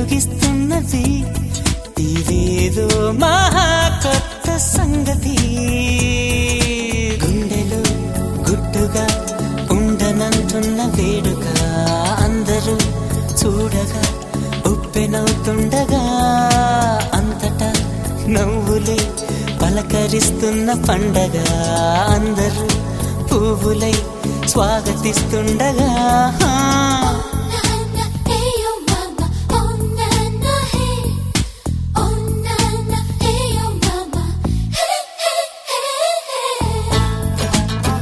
వెలుగిస్తున్నది ఇదేదో మహా కొత్త సంగతి గుండెలు గుట్టుగా ఉండనంటున్న వేడుక అందరూ చూడగా ఉప్పెనవుతుండగా అంతటా నవ్వులే పలకరిస్తున్న పండగ అందరూ పువ్వులై స్వాగతిస్తుండగా Nana, hey yo mama, oh nana hey, oh nana, hey yo mama, hey hey hey hey.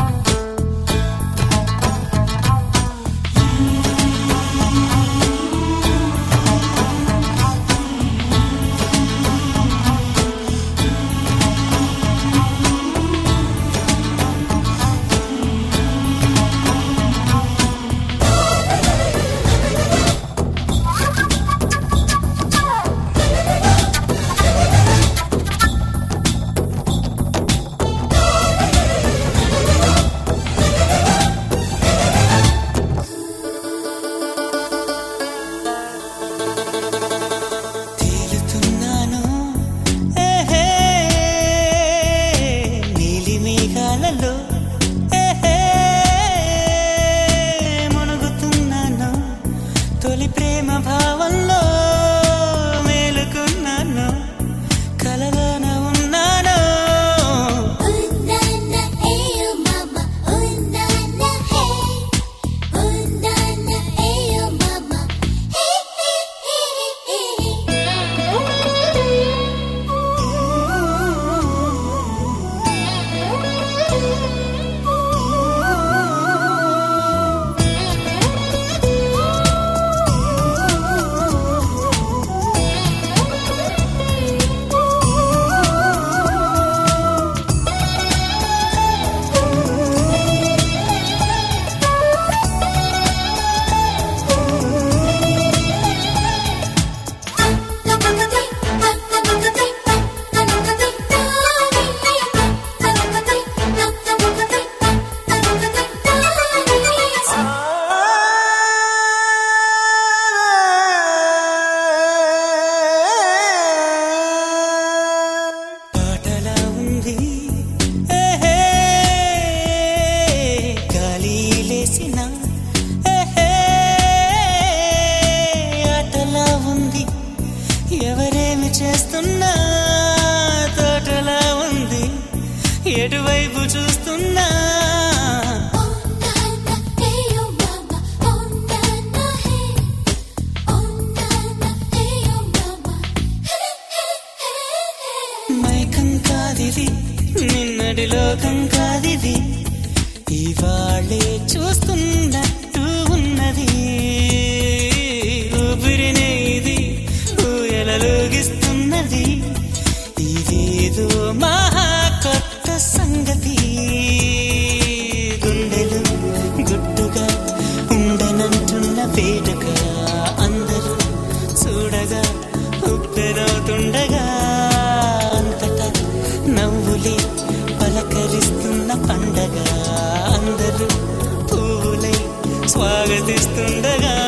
తేలుతున్నాను ఏహే, నీలి మేఘాలలో ఏహే, మునుగుతున్నాను తొలి ప్రేమ భావంలో మేలుకున్నాను కలలోన ఉన్నాను Oh nana, hey yo mama, oh nana hey, oh nana hey yo mama, hey hey hey పాటలా ఉంది ఏహే, గాలి లేసిన ఏహే, ఆటలా ఉంది ఎవరేమి చేస్తున్నా తోటలా ఉంది ఎటువైపు చూస్తున్నా మైకం కాదిది నిన్నటి లోకం కాదిది ఇవాళే చూస్తున్నట్టు ఉన్నది ఊపిరినే ఇది ఊయలలోగిస్తున్నది ఇదేదో మహా కొత్త సంగతి గుండెలు గుట్టుగా ఉండనంటున్న వేడుక అందరూ చూడగా ఉప్పెనవుతుండగా అంతటా నవ్వులే పలకరిస్తున్న పండగ అందరూ పువ్వులై స్వాగతిస్తుండగా